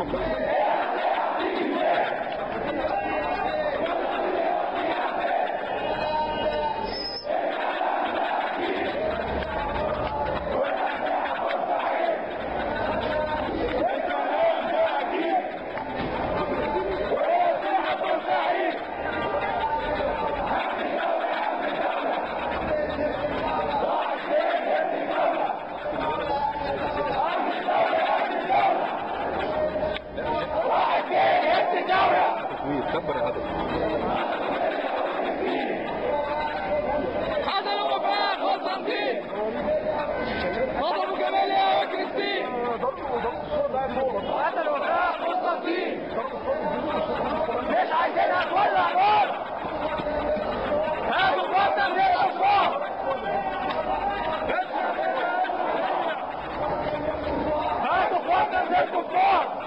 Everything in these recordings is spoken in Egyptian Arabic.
تصوير كبر يا هدف هذا الوفاء قسنطين غضب جمال يا كريستين هذا الوفاء قسنطين مش عايزينها تولع نار هاتوا قوتنا من الاشرار هاتوا قوتنا من الكفار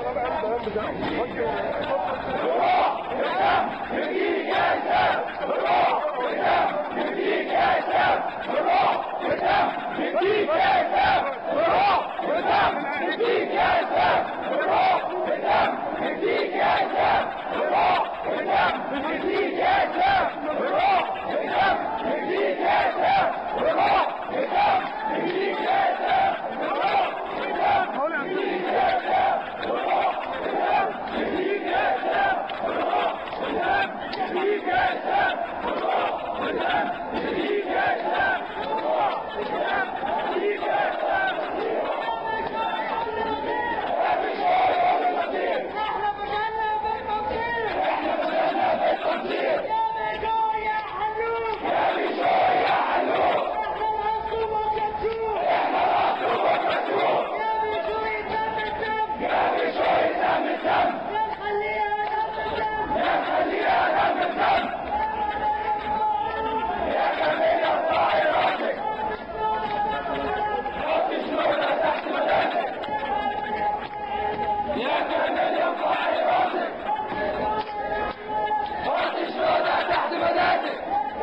احنا بجنة بالتنصير احنا بجنة بالتنصير يا بيجو يا حلوم يا بيجو يا حلوم احنا العصر والكتوم احنا العصر والكتوم يا بيجو يدم الدم يا بيجو يدم الدم يا نخليها دم الدم يا نخليها دم الدم يا جميل ارفع راسك حط شنونة تحت مدامك يا جميل ارفع راسك حط شنونة تحت مدامك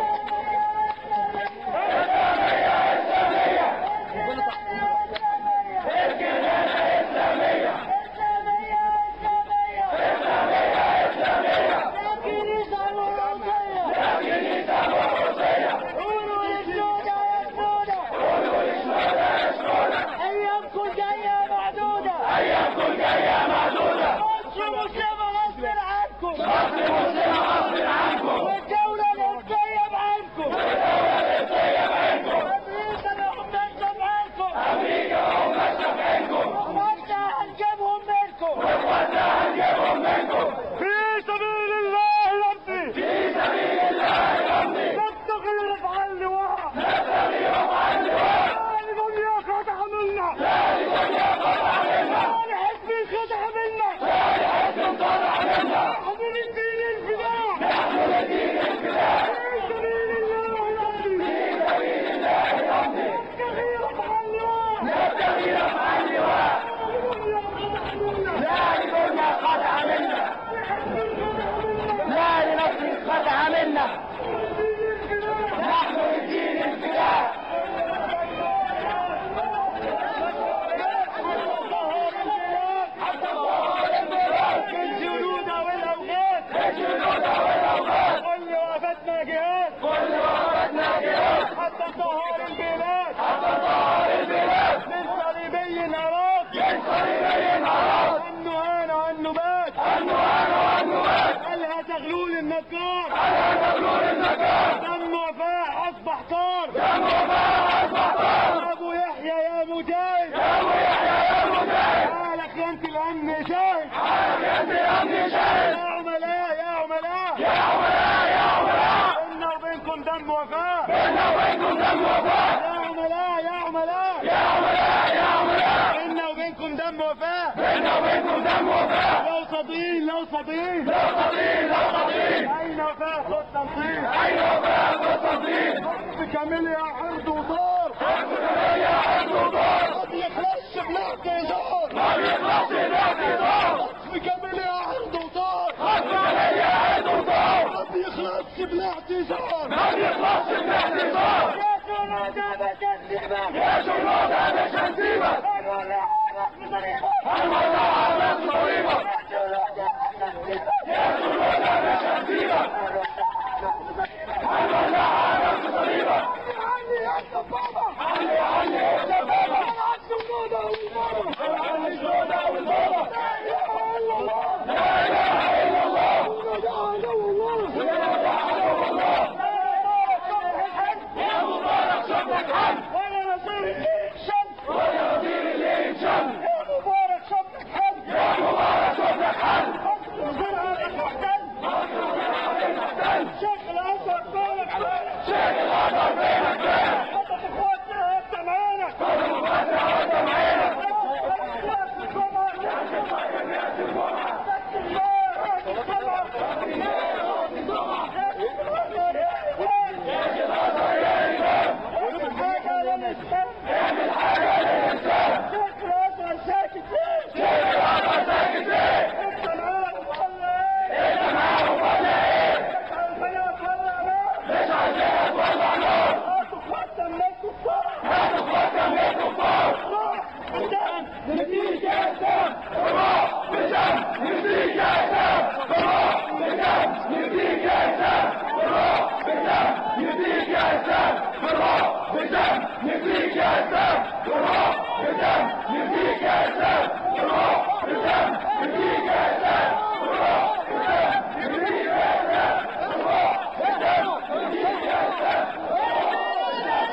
إسلامية إسلامية الجنانة إسلامية إسلامية إسلامية إسلامية لكن يسألوا الروسية لكن يسألوا الروسية قولوا للسودة يا سودة قولوا للسودة يا سودة أيامكم جاية معدودة أيامكم جاية معدودة مصر مسلمة غصب عنكم مصر مسلمة غصب عنكم والدولة الإنسية بعينكم والدولة الإنسية بعينكم أمريكا لهم نشف عنكم أمريكا لهم نشف عنكم وإخواتنا هنجيبهم منكم وإخواتنا هنجيبهم منكم في سبيل الله نمضي في سبيل الله نمضي نبتغي رفع اللواء نبتغي رفع اللواء لا لدنيا قد عملنا لا لدنيا قد عملنا لا لحزب قد عملنا لا لحزب قد عملنا نحن للدين الفداء نحن للدين الفداء في سبيل الله نمضي في سبيل الله نمضي نبتغي رفع اللواء نبتغي رفع اللواء لا لدنيا قد عملنا لا لنفس قد عملنا نحن للدين الفداء حتى ظهور البلاد الجنود والاوغاد الجنود والاوغاد كل وقفتنا جهاد كل وقفتنا جهاد حتى ظهور البلاد حتى ظهور البلاد من صليبي اراد من صليبي اراد النهان والنبات النهان والنبات قالها تغلول النجار قالها تغلول النجار دم وفاء اصبح طار دم وفاء اصبح طار ابو يحيى يا مجاهد يا ابو يحيى يا مجاهد حالك يا انت الامن شاهد حالك يا انت الامن شاهد يا عملاء يا عملاء يا عملاء يا عملاء بيننا وبينكم دم وفاء بيننا وبينكم دم وفاء يا عملاء يا عملاء يا عملاء يا عملاء بيننا وبينكم دم وفاء بيننا وبينكم دم وفاء لو صديق لو صديق لو صديق لو صديق اين وفاء خد تنصير اين وفاء خد تنصير حب كامل يا عرض وطار حب كامل يا عرض وطار ما بيخلصش بالاعتذار ما بيخلصش بالاعتذار حب كامل يا عرض وطار حب كامل يا عرض وطار ما بيخلصش بالاعتذار ما بيخلصش بالاعتذار يا شنودة مش هنسيبك يا شنودة مش هنسيبك وانا نصير الليل شمس وانا نصير الليل شمس يا مبارك شمسك حد يا مبارك شمسك حد مصر زرعة المحتل مصر زرعة المحتل شيخ الازهر بينك شيخ الازهر بينك خطط اخواتنا انت معانا خطط اخواتنا انت معانا اعمل حاجة للإسلام شيخ الأزهر ساكت ليه؟ شيخ الأزهر ساكت ليه؟ انت معاهم ولا ايه؟ انت معاهم ولا ايه؟ مش عايزين تولع نار مش عايزين تولع نار هاتوا اخواتنا من الكفار هاتوا اخواتنا من الكفار روح بدم نديك يا اسلام روح بدم نديك يا اسلام روح بدم نديك يا اسلام روح بدم نديك يا اسلام روح بدم نديك يا اسلام روح بدم نديك يا اسلام روح بدم نديك يا اسلام روح بدم نديك يا اسلام روح بدم نديك يا اسلام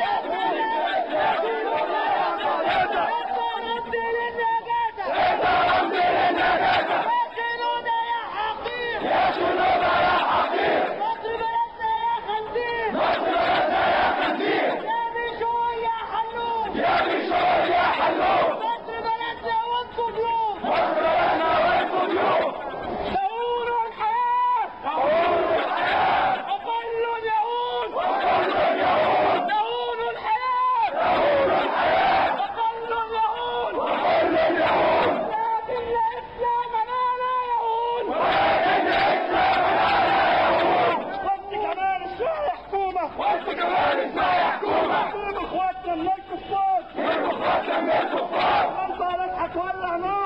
انت رمز للنجاة يا شنود يا حقير مصر بلدنا يا خنزير يا بشوي يا حلوم مصر بلدنا وانتم ضيوف ثور الحياة أقل يهود ثور الحياة أقل يهود لكن إسلامنا لا يهود وانت كمان اسمها حكومة وانت كمان اسمها حكومة قوم اخواتنا من الكفار قوم اخواتنا من الكفار البلد هتولع نار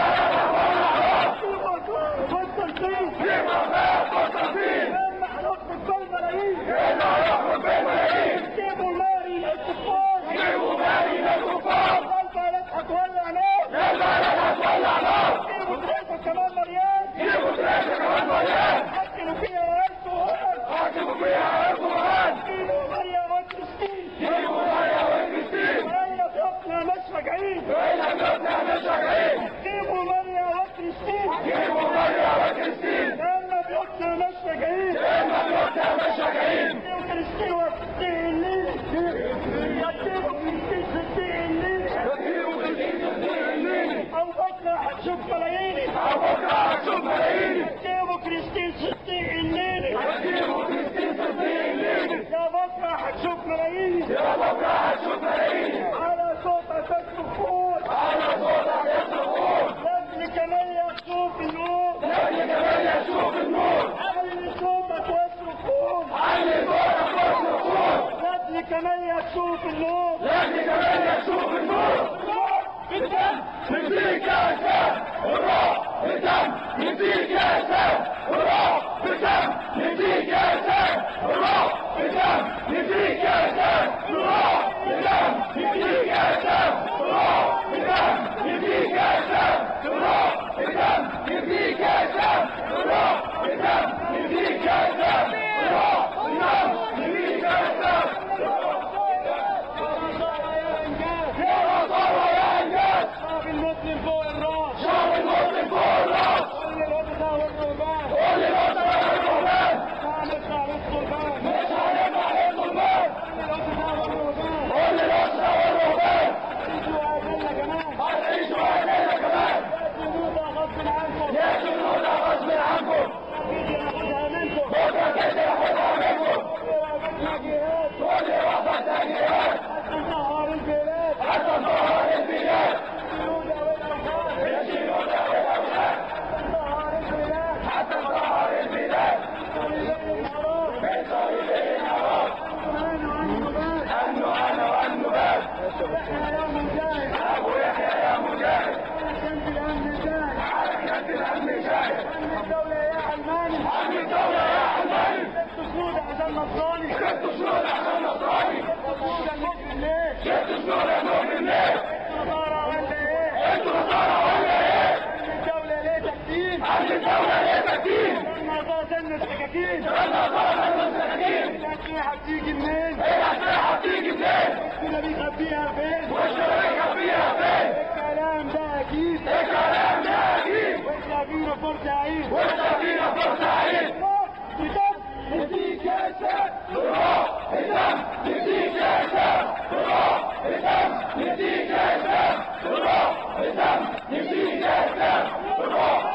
قوم قسطنطين لما هنخرج بالملايين جيبوا ماري للكفار البلد هتولع نار جيبوا تريسة كمان مريان حكموا فيها وقتوا جيبوا مريم وكريستين وإلا بيوتنا مش راجعين جيبوا مريم وكريستين لما بيوتنا مش راجعين جيبوا كريستين وكريستين الليل جيبوا كريستين ستين الليل أو بكرة هتشوف ملايين جيبوا كريستين ستين الليل يا بكرة هتشوف ملايين على صوتك الصفور لابن كمان يشوف النور علي صوتك والصفور لابن كمان يشوف النور بالدم نديك يا اسلام الروح بدم نديك يا اسلام الروح بدم نديك يا اسلام الروح بدم نديك يا اسلام الروح بدم نديك يا اسلام الروح بدم نديك يا اسلام الروح بدم نديك يا اسلام الروح بدم نديك يا اسلام الروح بدم نديك يا اسلام يا نصارى يا انجاز شعب المسلم فوق الراس شعب المسلم فوق الراس كل الوضع والرهبان قول للأسرة والرهبان هنطلع للسلطان مش هنبقى للظلمان كل الوضع والرهبان قول للأسرة والرهبان انتوا اهلنا كمان هتعيشوا علينا كمان جنودا غصب عنكم يا جنودة غصب عنكم اكيد ياخدها منكم بكرة كده ياخدها منكم وقتنا جهاد كل وقت تجهيزات حتى نهار البلاد حتى ظهر البلاد جنودا والاوقات يا جنودة والأولاد حتى نهار البلاد حتى ظهر البلاد طريقين الحرام من طريق النهار انا والنبات أنه أنا والنبات احنا يا مجاهد أبو يحيى يا مجاهد قتلنا السكاكين لما قتلنا السكاكين الأسلحة بتيجي منين؟ الأسلحة بتيجي منين؟ وشنا بيخبيها فين؟ وشنا بيخبيها فين؟ الكلام ده أكيد الكلام ده أكيد واحنا فينا فرصة عيد واحنا فينا فرصة عيد بجد نديك يا شاب نروح الدم نديك يا شاب نروح الدم نديك يا شاب نروح الدم نديك يا شاب نروح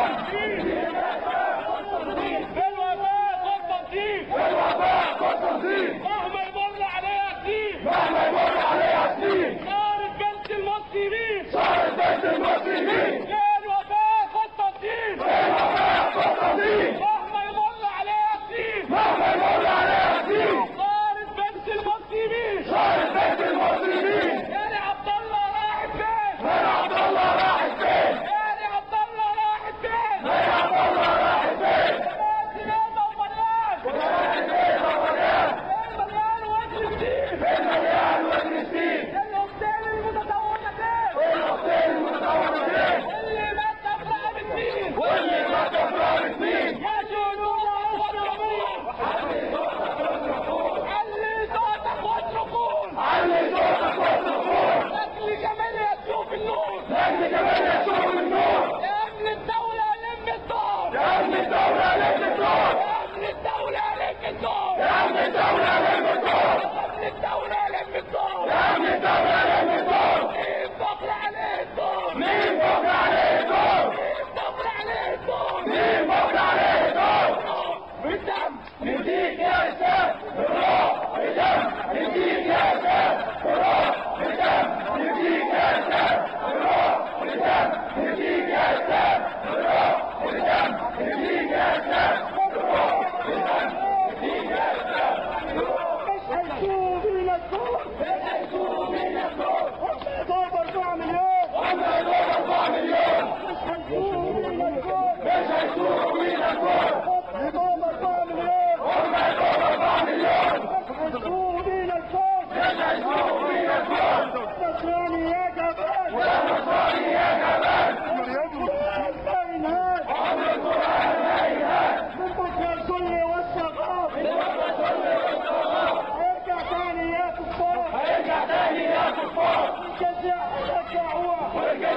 بالوفاء والتنظيم الوفاء والتنظيم مهما يمر عليها سنين مهما يمر عليها سنين صارت بنت المصريين صارت بنت المسلمين بالوفاء والتنظيم الوفاء والتنظيم مهما يمر عليها سنين مهما يمر عليها سنين صارت بنت المصريين صارت بنت المسلمين يعني عبد الله راحت فين؟ من عبد الله راحت فين؟ يعني عبد الله راحت فين؟ من عبد الله راحت فين؟ سينما ومليان وكانت ايه مليان مليان وجه جديد المليان والمسكين الأبطال المتطورتين والاختين المتطورتين اللي ما تفرق بالدين واللي ما تفرق اثنين يا جنود واتركون علي صوتك واتركون علي صوتك والصفور لاجل جمال يشوف النور لأجل كمان يشوف النور يا امن الدولة لم الدار يا أمن الدولة لك الدور يا امن الدولة لم الدار يا أمن الدولة لك الدور يا امن الدولة لم الدار يا أمن الدولة لك الدور مين بقر عليه الدور مين بكرة عليه الدور مين بقر عليه الدور مين بكرة عليه الدور بالدم نديك يا شاب نروح بدم نديك يا شاب نروح بدم نديك يا شاب نروح بدم نديك يا شاب نروح بدم نديك يا شاب